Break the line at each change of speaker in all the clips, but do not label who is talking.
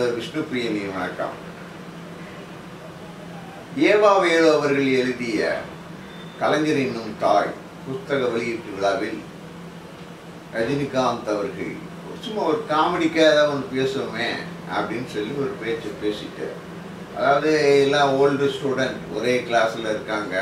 நண்பர் விஷ்ணு பிரியனின் வணக்கம் ஏவா வேலு அவர்கள் எழுதிய கலைஞர் என்னும் தாய் புஸ்தக வெளியீட்டு விழாவில் ரஜினிகாந்த் அவர்கள் சும்மா ஒரு காமெடிக்காக ஏதாவது ஒன்று பேசுவோமே அப்படின்னு சொல்லி ஒரு பேச்சு பேசிட்டு அதாவது எல்லாம் ஓல்டு ஸ்டூடெண்ட் ஒரே கிளாஸில் இருக்காங்க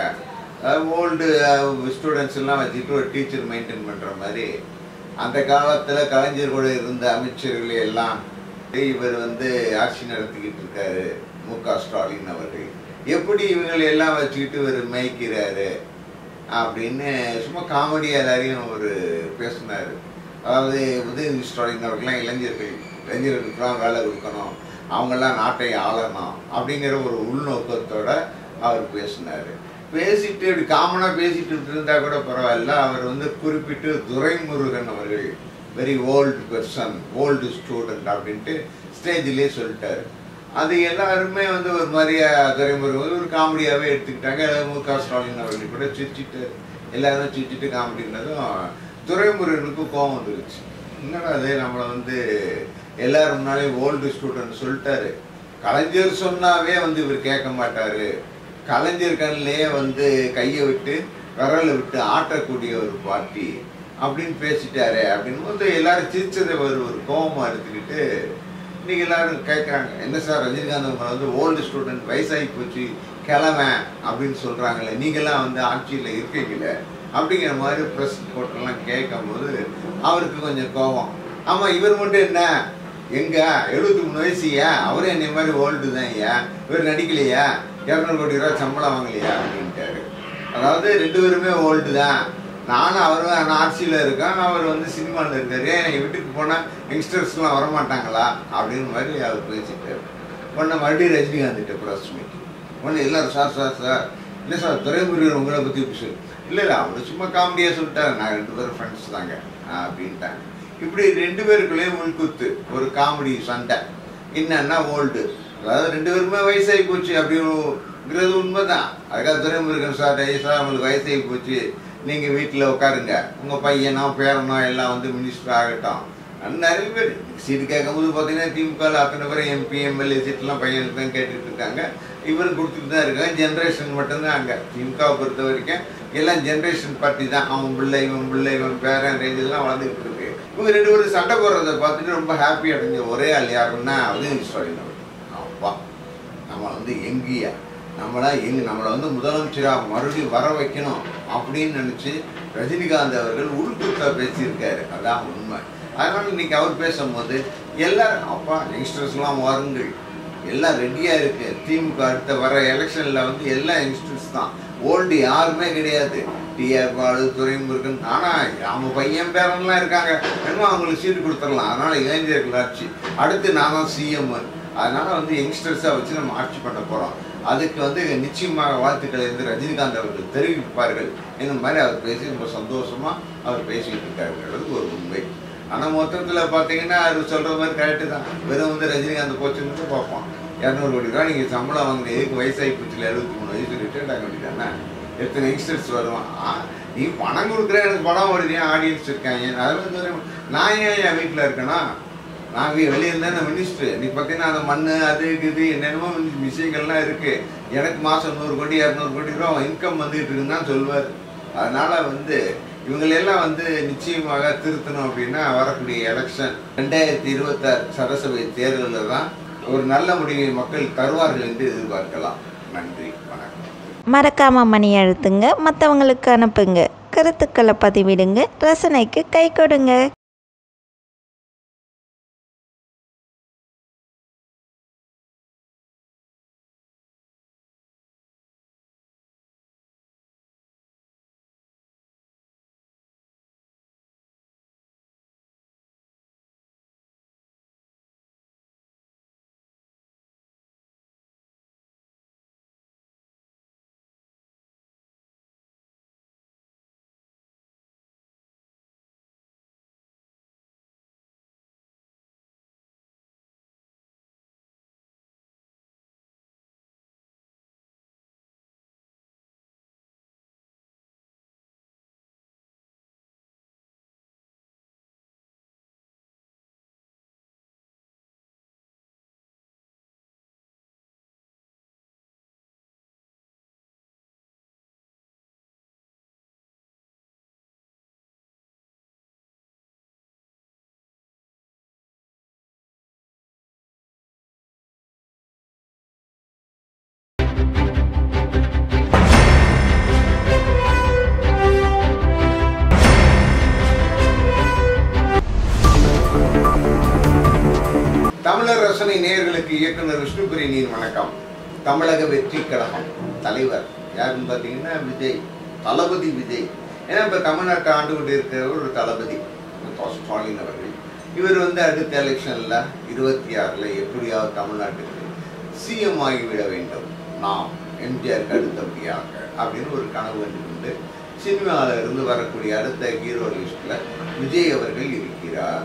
ஓல்டு ஸ்டூடெண்ட்ஸ் எல்லாம் வச்சுட்டு ஒரு டீச்சர் மெயின்டைன் பண்ணுற மாதிரி அந்த காலத்தில் கலைஞர் கூட இருந்த அமைச்சர்கள் எல்லாம் இவர் வந்து ஆட்சி நடத்திக்கிட்டு இருக்காரு மு க ஸ்டாலின் அவர்கள் எப்படி இவங்களை எல்லாம் வச்சுக்கிட்டு இவர் மேய்க்கிறாரு அப்படின்னு சும்மா காமெடியாக எல்லாரையும் ஒரு பேசினார் அதாவது உதயநிதி ஸ்டாலின் அவர்கள்லாம் இளைஞர்கள் இளைஞர்களுக்கெல்லாம் வேலை கொடுக்கணும் அவங்கெல்லாம் நாட்டை ஆளணும் அப்படிங்கிற ஒரு உள்நோக்கத்தோட அவர் பேசினார் பேசிட்டு இப்படி காமனாக பேசிட்டு இருந்தா கூட பரவாயில்ல அவர் வந்து குறிப்பிட்டு துரைமுருகன் அவர்கள் very old person old student அப்படின்ட்டு ஸ்டேஜ்லேயே சொல்லிட்டாரு அது எல்லாருமே வந்து ஒரு மாதிரியா துரைமுருகன் வந்து ஒரு காமெடியாகவே எடுத்துக்கிட்டாங்க மு க ஸ்டாலின் அவர்கள் கூட சிரிச்சிட்டு எல்லாரும் சிரிச்சிட்டு காமெடினதும் துரைமுருகனுக்கு கோபம் வந்துருச்சு என்னடா அது நம்மளை வந்து எல்லாரும் முன்னாலே ஓல்டு ஸ்டூடெண்ட் சொல்லிட்டாரு கலைஞர் சொன்னாவே வந்து இவர் கேட்க மாட்டாரு கலைஞர் கண்ணிலேயே வந்து கையை விட்டு விரலை விட்டு ஆட்டக்கூடிய ஒரு பார்ட்டி அப்படின்னு பேசிட்டாரு அப்படின்னு வந்து எல்லாரும் சிரிச்சதை ஒரு ஒரு கோபமாக எடுத்துக்கிட்டு இன்னைக்கு எல்லாரும் கேட்குறாங்க என்ன சார் ரஜினிகாந்த் உங்களை வந்து ஓல்டு ஸ்டூடெண்ட் வயசாகி போச்சு கிளம்ப அப்படின்னு சொல்கிறாங்களே நீங்களாம் வந்து ஆட்சியில் இருக்கீங்களே அப்படிங்கிற மாதிரி ப்ரெஸ் ரிப்போர்ட்டெல்லாம் கேட்கும்போது அவருக்கு கொஞ்சம் கோபம் ஆமாம் இவர் மட்டும் என்ன எங்க எழுபத்தி மூணு வயசு ஏன் அவரும் என்னை மாதிரி ஓல்டு தான் ஏன் இவர் நடிக்கலையா இரநூறு கோடி ரூபா சம்பளம் வாங்கலையா அப்படின்ட்டாரு அதாவது ரெண்டு பேருமே ஓல்டு தான் நானும் அவரும் நான் ஆட்சியில் இருக்கேன் அவர் வந்து சினிமாவில் இருக்காரு ஏன் எங்கள் வீட்டுக்கு போனால் யங்ஸ்டர்ஸ்லாம் வரமாட்டாங்களா அப்படின்னு மாதிரி அவர் பேசிட்டாரு உடனே மறுபடியும் ரஜினிகாந்த் ப்ரெஸ் மீட் உடனே எல்லாரும் சார் சார் சார் இல்லை சார் துரைமுருகன் உங்களை பற்றி சொல்லு இல்லை இல்லை அவர் சும்மா காமெடியாக சொல்லிட்டாரு நான் ரெண்டு பேரும் ஃப்ரெண்ட்ஸ் தாங்க அப்படின்ட்டாங்க இப்படி ரெண்டு பேருக்குள்ளேயும் உள்குத்து ஒரு காமெடி சண்டை என்னன்னா ஓல்டு அதாவது ரெண்டு பேருமே வயசாகி போச்சு அப்படிங்கிறது உண்மைதான் அதுக்காக துரைமுருகன் சார் சார் அவங்களுக்கு வயசாகி போச்சு நீங்கள் வீட்டில் உட்காருங்க உங்கள் பையனோ பேரனோ எல்லாம் வந்து மினிஸ்டர் ஆகட்டும் நிறைய பேர் சீட்டு கேட்கும்போது பார்த்தீங்கன்னா திமுகவில் அத்தனை பேர் எம்பி எம்எல்ஏ சீட்லாம் பையனுக்கு தான் கேட்டுட்டு இருக்காங்க இவரும் கொடுத்துட்டு தான் இருக்காங்க ஜென்ரேஷன் மட்டும்தான் அங்கே திமுகவை பொறுத்த வரைக்கும் எல்லாம் ஜென்ரேஷன் பார்ட்டி தான் அவன் பிள்ளை இவன் பிள்ளை இவன் பேரன் ரேஞ்செல்லாம் வளர்ந்துக்கிட்டு இருக்கு இவங்க ரெண்டு பேரும் சண்டை போடுறத பார்த்துட்டு ரொம்ப ஹாப்பி அடைஞ்ச ஒரே ஆள் யாருன்னா உதயநிதி ஸ்டாலின் அவர் அப்பா நம்ம வந்து எங்கியா நம்மளா எங்க நம்மளை வந்து முதலமைச்சராக மறுபடியும் வர வைக்கணும் அப்படின்னு நினச்சி ரஜினிகாந்த் அவர்கள் உள்குத்தா பேசியிருக்காரு அதான் உண்மை அதனால இன்னைக்கு அவர் பேசும்போது எல்லாரும் அப்பா யங்ஸ்டர்ஸ்லாம் வாருங்கள் எல்லாம் ரெடியாக இருக்கு திமுக அடுத்த வர எலெக்ஷனில் வந்து எல்லா யங்ஸ்டர்ஸ் தான் ஓல்டு யாருமே கிடையாது டிஆர் பாலு துரைமுருகன் ஆனால் அவங்க பையன் பேரன்லாம் இருக்காங்க என்னமோ அவங்களுக்கு சீட்டு கொடுத்துடலாம் அதனால இளைஞர்கள் ஆட்சி அடுத்து நான் தான் சிஎம் அதனால வந்து யங்ஸ்டர்ஸாக வச்சு நம்ம ஆட்சி பண்ண போகிறோம் அதுக்கு வந்து நிச்சயமாக வாழ்த்துக்களை வந்து ரஜினிகாந்த் அவர்கள் தெரிவிப்பார்கள் இந்த மாதிரி அவர் பேசி ரொம்ப சந்தோஷமாக அவர் பேசிக்கிட்டு இருக்காருங்கிறது ஒரு உண்மை ஆனால் மொத்தத்தில் பார்த்தீங்கன்னா அவர் சொல்கிற மாதிரி கரெக்டு தான் வெறும் வந்து ரஜினிகாந்த் போச்சுன்னு பார்ப்போம் இரநூறு கோடி ரூபா நீங்கள் சம்பளம் வாங்கின எதுக்கு வயசாகி போச்சுல எழுபத்தி மூணு வயசு ரிட்டையர்ட் ஆக வேண்டியதானே எத்தனை யங்ஸ்டர்ஸ் வருவான் ஆ, நீ பணம் கொடுக்குற எனக்கு பணம் ஓடுறியா ஆடியன்ஸ் இருக்காங்க அதெல்லாம் சொல்ல நான் ஏன் என் வீட்டில் இருக்கேனா நான் வீ- வெளியே இருந்தேன் மினிஸ்டர் நீ பார்த்தீங்கன்னா அந்த மண் அது இது என்னென்னமோ வந்து விஷயங்கள்லாம் இருக்கு எனக்கு மாதம் நூறு கோடி இரநூறு கோடி ரூபா இன்கம் வந்துகிட்டு இருக்குன்னு தான் சொல்லுவார் அதனால வந்து இவங்களெல்லாம் வந்து நிச்சயமாக திருத்தணும் அப்படின்னா வரக்கூடிய எலெக்ஷன் ரெண்டாயிரத்தி இருபத்தாறு சட்டசபை தேர்தலில் தான் ஒரு நல்ல முடிவை மக்கள் தருவார்கள் என்று எதிர்பார்க்கலாம் நன்றி வணக்கம்
மறக்காம மணி அழுத்துங்க மற்றவங்களுக்கு அனுப்புங்க கருத்துக்களை பதிவிடுங்க ரசனைக்கு கை கொடுங்க
நேயர்களுக்கு இயக்குனர் விஷ்ணுபிரியனின் வணக்கம் தமிழக வெற்றி கழகம் தலைவர் யாருன்னு பார்த்தீங்கன்னா விஜய் தளபதி விஜய் ஏன்னா இப்போ தமிழ்நாட்டை ஆண்டு கொண்டு இருக்கிறவர் ஒரு தளபதி மு ஸ்டாலின் அவர்கள் இவர் வந்து அடுத்த எலெக்ஷனில் இருபத்தி ஆறில் எப்படியாவது தமிழ்நாட்டுக்கு சிஎம் ஆகிவிட வேண்டும் நாம் எம்ஜிஆருக்கு அடுத்தபடியாக அப்படின்னு ஒரு கனவு கண்டு கொண்டு சினிமாவில் இருந்து வரக்கூடிய அடுத்த ஹீரோ லிஸ்ட்டில் விஜய் அவர்கள் இருக்கிறார்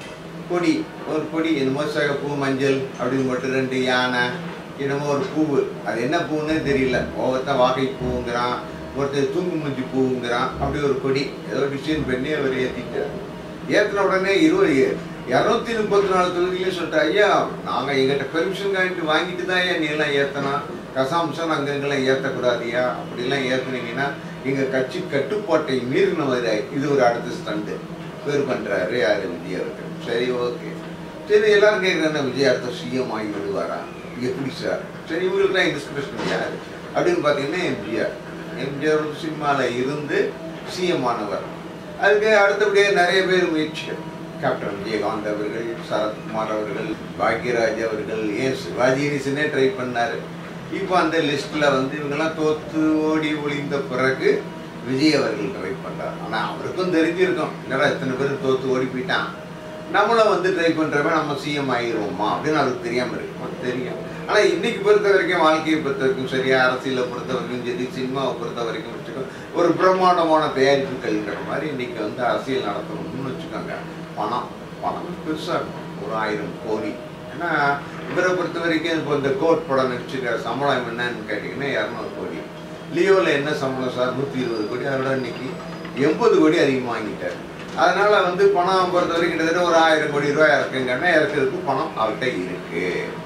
கொடி ஒரு கொடி என்னமோ சிகப்பு மஞ்சள் அப்படின்னு மட்டும் ரெண்டு யானை என்னமோ ஒரு பூவு அது என்ன பூவுன்னே தெரியல ஒவ்வொருத்தன் வாகை பூவுங்கிறான் ஒருத்தர் தூங்கு மூஞ்சி பூவுங்கிறான் அப்படி ஒரு கொடி ஏதோ டிசைன் பண்ணி அவர் ஏற்றிட்டார் ஏற்றின உடனே இருபது இரநூத்தி முப்பத்தி நாலு தொகுதியிலையும் சொல்லிட்டு ஐயா நாங்கள் எங்கிட்ட பெர்மிஷன் கார்டு வாங்கிட்டு தான் ஐயா நீ எல்லாம் ஏற்றணும் கசாம்சம் அங்கங்கெல்லாம் ஏற்றக்கூடாதியா அப்படிலாம் ஏற்றுனீங்கன்னா எங்கள் கட்சி கட்டுப்பாட்டை மீறினவர் இது ஒரு அடுத்த ஸ்டண்டு பேர் பண்ணுறாரு யார் விஜய் அவர்கள் சரி ஓகே சரி எல்லாரும் கேட்குறாங்க விஜய் அடுத்த சிஎம் ஆகி விடுவாரா எப்படி சார் சரி இவங்களுக்குலாம் இன்ஸ்பிரேஷன் யார் அப்படின்னு பார்த்தீங்கன்னா எம்ஜிஆர் எம்ஜிஆர் சினிமாவில் இருந்து சிஎம் ஆனவர் அதுக்கு அடுத்தபடியாக நிறைய பேர் முயற்சிகள் கேப்டன் விஜயகாந்த் அவர்கள் சரத்குமார் அவர்கள் பாக்யராஜ் அவர்கள் ஏன் சிவாஜி கணேசனே ட்ரை பண்ணார் இப்போ அந்த லிஸ்ட்டில் வந்து இவங்கெல்லாம் தோத்து ஓடி ஒளிந்த பிறகு விஜய் அவர்கள் ட்ரை பண்ணுறார் ஆனால் அவருக்கும் தெரிஞ்சிருக்கும் என்னடா இத்தனை பேர் தோத்து ஓடி போயிட்டான் நம்மளும் வந்து ட்ரை பண்ணுறவன் நம்ம சிஎம் ஆகிடுவோமா அப்படின்னு அவருக்கு தெரியாமல் இருக்கும் தெரியும் ஆனால் இன்னைக்கு பொறுத்த வரைக்கும் வாழ்க்கையை பொறுத்த வரைக்கும் சரியா அரசியலை பொறுத்த வரைக்கும் சரி சினிமாவை பொறுத்த வரைக்கும் வச்சுக்கோங்க ஒரு பிரம்மாண்டமான தயாரிப்புகள்ங்கிற மாதிரி இன்னைக்கு வந்து அரசியல் நடத்தணும்னு வச்சுக்கோங்க பணம் பணம் பெருசாக இருக்கும் ஒரு ஆயிரம் கோடி ஏன்னா இவரை பொறுத்த வரைக்கும் இப்போ இந்த கோட் படம் நடிச்சுக்கிற சம்பளம் என்னன்னு கேட்டிங்கன்னா இரநூறு கோடி லியோவில் என்ன சம்பளம் சார் நூற்றி இருபது கோடி அதோட இன்னைக்கு எண்பது கோடி அதிகமாக வாங்கிட்டார் அதனால வந்து பணம் பொறுத்த வரைக்கும் கிட்டத்தட்ட ஒரு ஆயிரம் கோடி ரூபாய் இறக்குங்கன்னா இறக்குறதுக்கு பணம் அவர்கிட்ட இருக்கு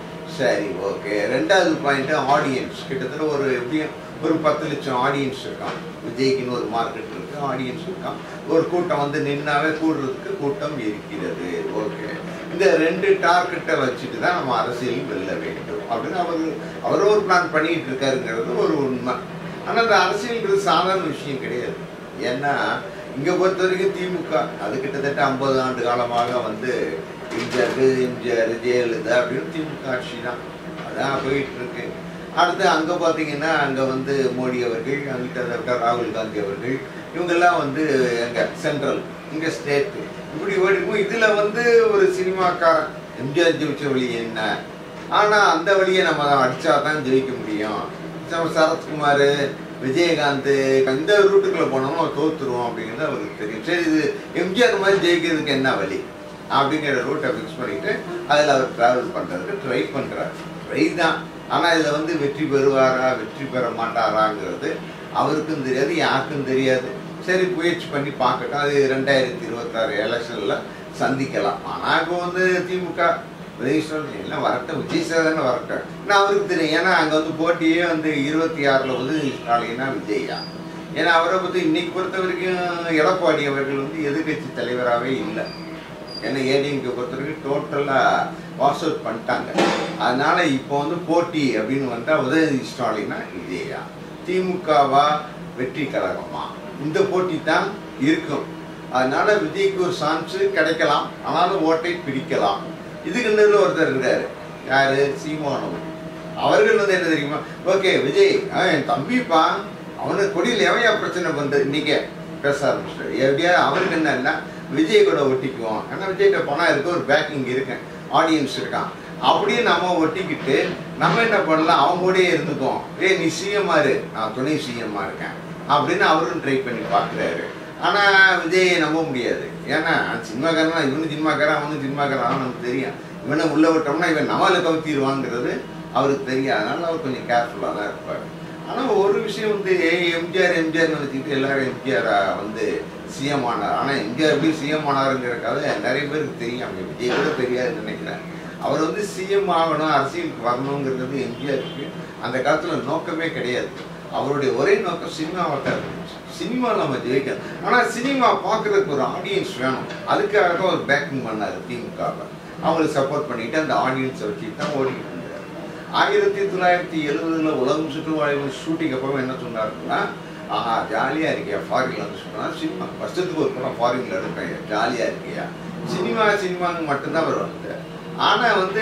சரி ஓகே ரெண்டாவது பாயிண்ட் ஆடியன்ஸ் கிட்டத்தட்ட ஒரு எப்படியும் ஒரு பத்து லட்சம் ஆடியன்ஸ் இருக்கான் விஜய்க்குன்னு ஒரு மார்க்கெட் இருக்கு ஆடியன்ஸ் இருக்கான் ஒரு கூட்டம் வந்து நின்னாவே கூடுறதுக்கு கூட்டம் இருக்கிறது ஓகே இந்த ரெண்டு டார்கெட்டை வச்சுட்டு தான் நம்ம அரசியல் வெல்ல வேண்டும் அப்படின்னு அவர் அவர் ஒரு பிளான் பண்ணிட்டு இருக்காருங்கிறது ஒரு உண்மை ஆனால் அந்த அரசியல்ங்கிறது சாதாரண விஷயம் கிடையாது ஏன்னா இங்க பொறுத்த வரைக்கும் திமுக அது கிட்டத்தட்ட ஐம்பது ஆண்டு காலமாக வந்து எம்ஜிஆர் எம்ஜிஆர் ஜெயலலிதா அப்படின்னு திமுக ஆட்சி தான் அதான் போயிட்டு இருக்கு அடுத்து அங்க பாத்தீங்கன்னா அங்க வந்து மோடி அவர்கள் அங்கிட்ட இருக்க ராகுல் காந்தி அவர்கள் இவங்கெல்லாம் வந்து எங்க சென்ட்ரல் இங்க ஸ்டேட் இப்படி ஓடிக்கும் இதுல வந்து ஒரு சினிமாக்காரன் எம்ஜிஆர் ஜெயிச்ச வழி என்ன ஆனா அந்த வழியை நம்ம அடிச்சா தான் ஜெயிக்க முடியும் நம்ம சரத்குமார் விஜயகாந்த் இந்த ரூட்டுக்குள்ள போனோம்னா தோத்துருவோம் அப்படிங்கிறது அவருக்கு தெரியும் சரி இது எம்ஜிஆர் மாதிரி ஜெயிக்கிறதுக்கு என்ன வழி அப்படிங்கிற ரூட்டை ஃபிக்ஸ் பண்ணிட்டு அதில் அவர் ட்ராவல் பண்ணுறதுக்கு ட்ரை பண்ணுறாரு ட்ரை தான் ஆனால் இதில் வந்து வெற்றி பெறுவாரா வெற்றி பெற மாட்டாராங்கிறது அவருக்கும் தெரியாது யாருக்கும் தெரியாது சரி முயற்சி பண்ணி பார்க்கட்டும் அது ரெண்டாயிரத்தி இருபத்தாறு எலெக்ஷனில் சந்திக்கலாம் ஆனால் இப்போ வந்து திமுக விஜய் சொல்றேன் எல்லாம் வரட்டும் விஜய் சார் தானே வரட்டும் நான் அவருக்கு தெரியும் ஏன்னா அங்கே வந்து போட்டியே வந்து இருபத்தி ஆறில் வந்து ஸ்டாலினா விஜய் தான் ஏன்னா அவரை பற்றி இன்னைக்கு பொறுத்த வரைக்கும் எடப்பாடி அவர்கள் வந்து எதிர்கட்சி தலைவராகவே இல்லை ஏன்னா ஏடிஎம்கே பொறுத்த வரைக்கும் டோட்டலாக வாஷ் அவுட் பண்ணிட்டாங்க அதனால இப்போ வந்து போட்டி அப்படின்னு வந்தால் உதயநிதி ஸ்டாலினா விஜய் தான் திமுகவா வெற்றி கழகமா இந்த போட்டி தான் இருக்கும் அதனால விஜய்க்கு ஒரு சான்ஸ் கிடைக்கலாம் ஆனாலும் ஓட்டை பிடிக்கலாம் இதுக்கு நடுவில் ஒருத்தர் இருக்காரு யாரு சீமானவர் அவர்கள் வந்து என்ன தெரியுமா ஓகே விஜய் அவன் என் தம்பிப்பா அவனுக்கு கொடியில் எவையா பிரச்சனை வந்து இன்னைக்கு பேச ஆரம்பிச்சிட்டாரு எப்படியா அவருக்கு என்னன்னா விஜய் கூட ஒட்டிக்குவோம் ஏன்னா விஜய்கிட்ட பணம் இருக்கு ஒரு பேக்கிங் இருக்கு ஆடியன்ஸ் இருக்கான் அப்படியே நம்ம ஒட்டிக்கிட்டு நம்ம என்ன பண்ணலாம் அவங்க கூடயே இருந்துக்குவோம் ஏய் நீ சிஎம்மா இரு நான் துணை சிஎம்மா இருக்கேன் அப்படின்னு அவரும் ட்ரை பண்ணி பார்க்குறாரு ஆனால் விஜயை நம்ப முடியாது ஏன்னா சினிமாக்காரனா இவனு சினிமாக்காரன் அவனு சினிமாக்காரன் நமக்கு தெரியும் இவனை உள்ள விட்டோம்னா இவன் நம்மளை கவுத்திடுவாங்கிறது அவருக்கு தெரியும் அதனால அவர் கொஞ்சம் கேர்ஃபுல்லாக தான் இருப்பார் ஆனால் ஒரு விஷயம் வந்து எம்ஜிஆர் எம்ஜிஆர்னு வச்சுக்கிட்டு எல்லாரும் எம்ஜிஆர் வந்து சிஎம் ஆனார் ஆனால் எம்ஜிஆர் எப்படி சிஎம் ஆனாருங்கிறக்காக நிறைய பேருக்கு தெரியும் அவங்க விஜய் கூட தெரியாதுன்னு நினைக்கிறேன் அவர் வந்து சிஎம் ஆகணும் அரசியலுக்கு வரணுங்கிறது எம்ஜிஆருக்கு அந்த காலத்தில் நோக்கமே கிடையாது அவருடைய ஒரே நோக்கம் சினிமாவை தான் இருந்துச்சு சினிமா நம்ம ஜெயிக்கணும் ஆனால் சினிமா பார்க்கறதுக்கு ஒரு ஆடியன்ஸ் வேணும் அதுக்காக தான் ஒரு பேக்கிங் பண்ணார் திமுகவை அவங்களுக்கு சப்போர்ட் பண்ணிட்டு அந்த ஆடியன்ஸை வச்சுட்டு தான் ஓடிக்கிட்டு இருந்தார் ஆயிரத்தி தொள்ளாயிரத்தி எழுபதுல உலகம் சுற்றுவாழ்வு ஷூட்டிங் அப்போ என்ன சொன்னாருன்னா ஆஹா ஜாலியா இருக்கியா ஃபாரின்ல வந்து சொன்னா சினிமா வருஷத்துக்கு ஒரு படம் ஃபாரின்ல எடுப்பேன் ஜாலியா இருக்கியா சினிமா சினிமான்னு மட்டும்தான் வருவாங்க ஆனா வந்து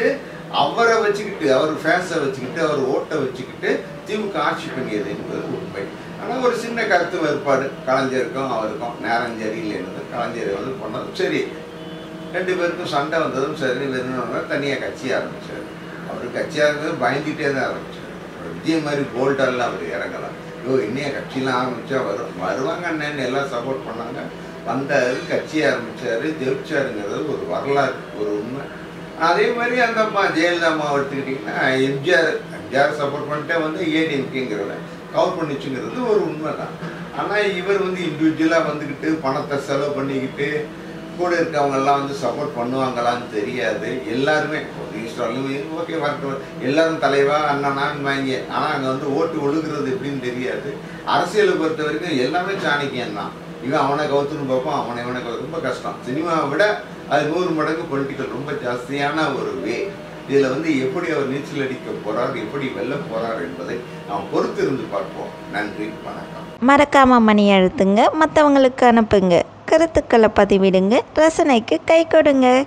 அவரை வச்சுக்கிட்டு அவர் ஃபேன்ஸை வச்சுக்கிட்டு அவர் ஓட்டை வச்சுக்கிட்டு திமுக ஆட்சி பண்ணியது என்பது உண்மை ஆனால் ஒரு சின்ன கருத்து வேறுபாடு கலைஞருக்கும் அவருக்கும் நேரம் சரியில்லைன்னு கலைஞர் வந்து பண்ணதும் சரி ரெண்டு பேருக்கும் சண்டை வந்ததும் சரி வேணும்னா தனியாக கட்சி ஆரம்பிச்சார் அவர் கட்சியாக இருந்தது பயந்துகிட்டே தான் ஆரம்பிச்சார் விஜய் மாதிரி போல்டெல்லாம் அவர் இறங்கலாம் ஐயோ இன்னைய கட்சியெலாம் ஆரம்பிச்சா வரும் வருவாங்க அண்ணன் எல்லாம் சப்போர்ட் பண்ணாங்க வந்தாரு கட்சி ஆரம்பிச்சாரு ஜெயிச்சாருங்கிறது ஒரு வரலாறு ஒரு உண்மை அதே மாதிரி அந்த அம்மா ஜெயலலிதா அம்மா எடுத்துக்கிட்டிங்கன்னா எம்ஜிஆர் எம்ஜிஆர் சப்போர்ட் பண்ணிட்டே வந்து ஏடிஎம்கேங்கிறத கவர் பண்ணிச்சுங்கிறது ஒரு உண்மை தான் ஆனால் இவர் வந்து இண்டிவிஜுவலாக வந்துக்கிட்டு பணத்தை செலவு பண்ணிக்கிட்டு கூட இருக்கவங்க எல்லாம் வந்து சப்போர்ட் பண்ணுவாங்களான்னு தெரியாது எல்லாருமே ஸ்டாலின் ஓகே வரட்டும் எல்லாரும் தலைவா அண்ணனான்னு வாங்கி ஆனால் அங்கே வந்து ஓட்டு ஒழுகுறது எப்படின்னு தெரியாது அரசியலை பொறுத்த வரைக்கும் எல்லாமே சாணக்கியம் தான் இவன் அவனை கவுத்துன்னு பார்ப்பான் அவனை இவனை கவுத்து ரொம்ப கஷ்டம் சினிமாவை விட அது நூறு மடங்கு பொலிட்டிக்கல் ரொம்ப ஜாஸ்தியான ஒரு வே இதில் வந்து எப்படி அவர் நீச்சல் அடிக்க போறார் எப்படி வெல்ல போறார் என்பதை நாம் பொறுத்து இருந்து பார்ப்போம் நன்றி வணக்கம்
மறக்காமல் மணி அழுத்துங்க மற்றவங்களுக்கு அனுப்புங்க கருத்துக்களை பதிவிடுங்க ரசனைக்கு கை கொடுங்க